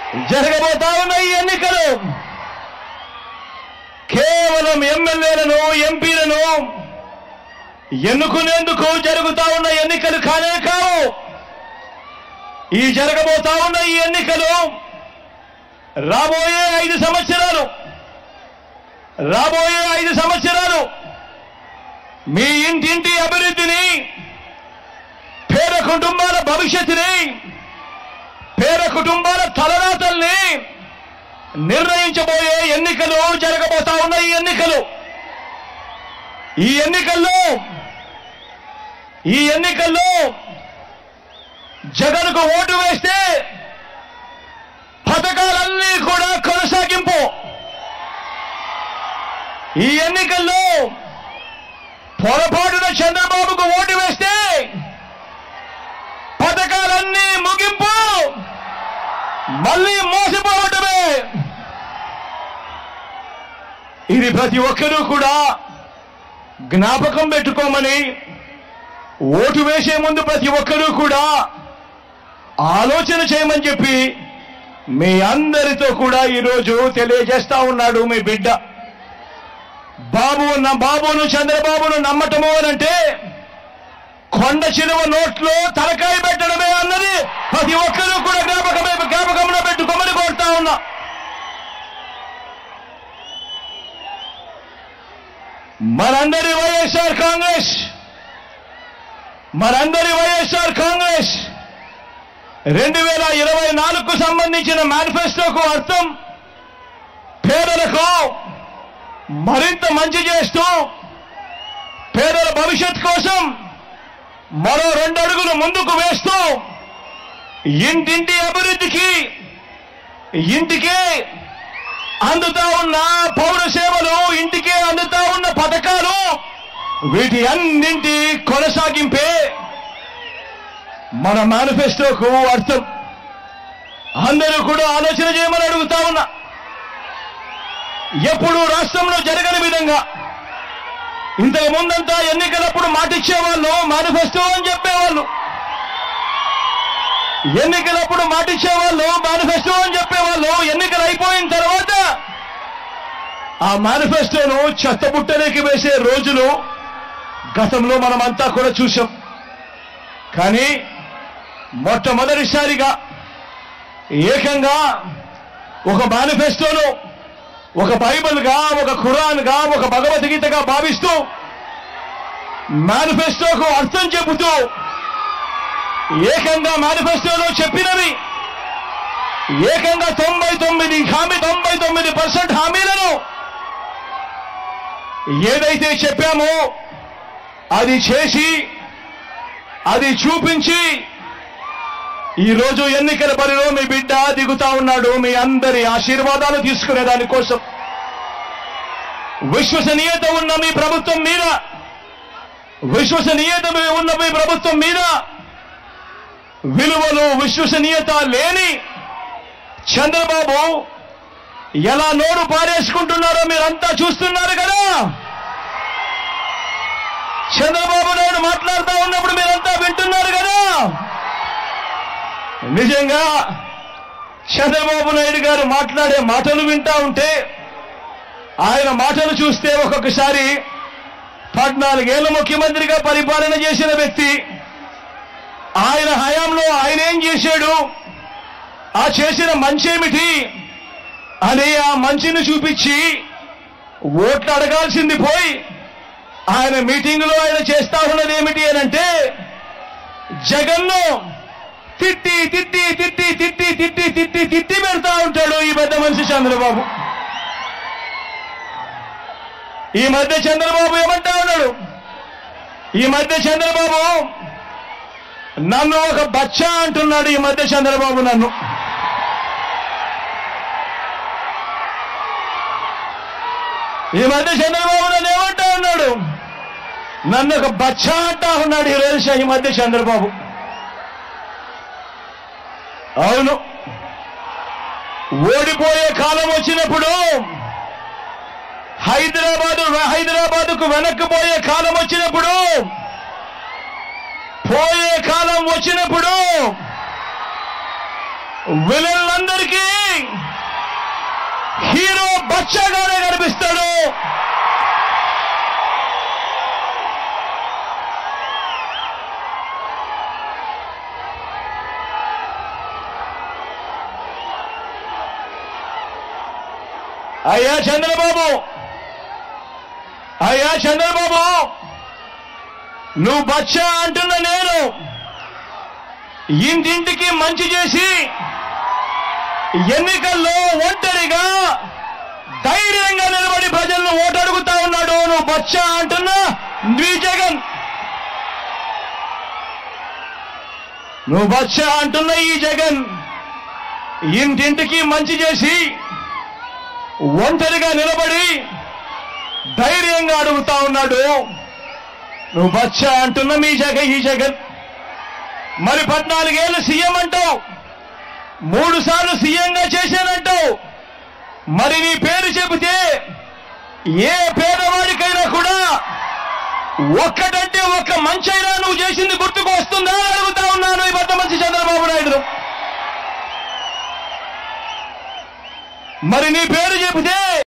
జరగబోతా ఉన్న ఈ ఎన్నికలు కేవలం ఎమ్మెల్యేలను ఎంపీలను ఎన్నుకునేందుకు జరుగుతా ఉన్న ఎన్నికలు కానే కావు ఈ జరగబోతా ఉన్న ఈ ఎన్నికలు రాబోయే ఐదు సంవత్సరాలు రాబోయే ఐదు సంవత్సరాలు మీ ఇంటింటి అభివృద్ధిని పేద కుటుంబాల భవిష్యత్తుని పేద కుటుంబాల తలరాతల్ని నిర్ణయించబోయే ఎన్నికలు జరగబోతా ఉన్న ఈ ఎన్నికలు ఈ ఎన్నికల్లో ఈ ఎన్నికల్లో జగన్కు ఓటు వేస్తే పథకాలన్నీ కూడా కొనసాగింపు ఈ ఎన్నికల్లో పొరపాటున చంద్రబాబుకు ఓటు వేస్తే పథకాలన్నీ ముగింపు మళ్ళీ మోసపోవటమే ఇది ప్రతి ఒక్కరూ కూడా జ్ఞాపకం పెట్టుకోమని ఓటు వేసే ముందు ప్రతి ఒక్కరూ కూడా ఆలోచన చేయమని చెప్పి మీ అందరితో కూడా ఈరోజు తెలియజేస్తా ఉన్నాడు మీ బిడ్డ బాబు నా బాబును చంద్రబాబును నమ్మటము అనంటే కొండ చిలువ నోట్లో తలకాయ పెట్టడమే అన్నది ప్రతి ఒక్కరూ కూడా జ్ఞాపకమే జ్ఞాపకంలో పెట్టుకోమని కోరుతా ఉన్నా మనందరి వైఎస్ఆర్ కాంగ్రెస్ మనందరి వైఎస్ఆర్ కాంగ్రెస్ రెండు వేల ఇరవై నాలుగుకు సంబంధించిన మేనిఫెస్టోకు అర్థం పేదలకు మరింత మంచి చేస్తూ పేదల భవిష్యత్ కోసం మరో రెండు అడుగులు ముందుకు వేస్తూ ఇంటింటి అభివృద్ధికి ఇంటికే అందుతా ఉన్న పౌర సేవలు ఇంటికే అందుతా ఉన్న పథకాలు వీటి అన్నింటి కొనసాగింపే మన మేనిఫెస్టోకు అర్థం అందరూ కూడా ఆలోచన చేయమని అడుగుతా ఉన్నా ఎప్పుడు రాష్ట్రంలో జరగని విధంగా ఇంతకు ముందంతా ఎన్నికలప్పుడు మాటిచ్చేవాళ్ళు మేనిఫెస్టో అని చెప్పేవాళ్ళు ఎన్నికలప్పుడు మాటిచ్చేవాళ్ళు మేనిఫెస్టో అని చెప్పేవాళ్ళు ఎన్నికలు అయిపోయిన తర్వాత ఆ మేనిఫెస్టోను చెత్తబుట్టలోకి వేసే రోజులు గతంలో మనమంతా కూడా చూసాం కానీ మొట్టమొదటిసారిగా ఏకంగా ఒక మేనిఫెస్టోను ఒక బైబిల్గా ఒక ఖురాన్గా ఒక భగవద్గీతగా భావిస్తూ మేనిఫెస్టోకు అర్థం చెబుతూ ఏకంగా మేనిఫెస్టోలో చెప్పినవి ఏకంగా తొంభై తొమ్మిది హామీ తొంభై తొమ్మిది పర్సెంట్ హామీలను ఏదైతే చెప్పామో అది చేసి అది చూపించి ఈరోజు ఎన్నికల బరిలో మీ బిడ్డ దిగుతా ఉన్నాడు మీ అందరి ఆశీర్వాదాలు తీసుకునే దానికోసం విశ్వసనీయత ఉన్న మీ ప్రభుత్వం మీద విశ్వసనీయత ఉన్న మీ ప్రభుత్వం మీద విలువలు విశ్వసనీయత లేని చంద్రబాబు ఎలా నోరు పారేసుకుంటున్నారో మీరంతా చూస్తున్నారు కదా చంద్రబాబు నాయుడు మాట్లాడుతూ ఉన్నప్పుడు మీరంతా వింటున్నారు కదా నిజంగా చంద్రబాబు నాయుడు గారు మాట్లాడే మాటలు వింటా ఉంటే ఆయన మాటలు చూస్తే ఒక్కొక్కసారి పద్నాలుగేళ్ల ముఖ్యమంత్రిగా పరిపాలన చేసిన వ్యక్తి ఆయన హయాంలో ఆయన ఏం చేశాడు ఆ చేసిన మంచేమిటి అని ఆ మంచిని చూపించి ఓట్లు అడగాల్సింది పోయి ఆయన మీటింగులో ఆయన చేస్తా ఉన్నది ఏమిటి అని అంటే జగన్ను తిట్టి తిట్టి తిట్టి తిట్టి తిట్టి తిట్టి తిట్టి పెడతా ఉంటాడు ఈ పెద్ద మనిషి చంద్రబాబు ఈ మధ్య చంద్రబాబు ఏమంటా ఉన్నాడు ఈ మధ్య చంద్రబాబు నన్ను ఒక బచ్చా అంటున్నాడు ఈ మధ్య చంద్రబాబు నన్ను ఈ మధ్య చంద్రబాబు నన్ను ఏమంటా ఉన్నాడు నన్ను ఒక బచ్చా అంటా ఉన్నాడు ఈ రోజు ఈ మధ్య చంద్రబాబు అవును ఓడిపోయే కాలం వచ్చినప్పుడు హైదరాబాదు హైదరాబాదుకు వెనక్కి పోయే కాలం వచ్చినప్పుడు పోయే కాలం వచ్చినప్పుడు విలన్లందరికీ హీరో బచ్చాగానే కనిపిస్తాడు అయ్యా చంద్రబాబు అయ్యా చంద్రబాబు నువ్వు బచ్చా అంటున్న నేను ఇంటింటికి మంచి చేసి ఎన్నికల్లో ఒంటరిగా ధైర్యంగా నిలబడి ప్రజలను ఓటు అడుగుతా ఉన్నాడు నువ్వు బచ్చా అంటున్నా నీ జగన్ నువ్వు బచ్చా అంటున్న ఈ జగన్ ఇంటింటికి మంచి చేసి ఒంటరిగా నిలబడి ధైర్యంగా అడుగుతా ఉన్నాడు నువ్వు బచ్చా అంటున్న మీ జగ ఈ జగన్ మరి పద్నాలుగేళ్ళు సీఎం అంటావు మూడు సార్లు సీఎంగా చేశానంటావు మరి నీ పేరు చెబితే ఏ పేదవాడికైనా కూడా ఒక్కటంటే ఒక్క మంచైనా నువ్వు చేసింది గుర్తుకు వస్తుందా అని అడుగుతా ఉన్నాను ఈ పెద్ద మంచి చంద్రబాబు నాయుడు మరి నీ పేరు చెబితే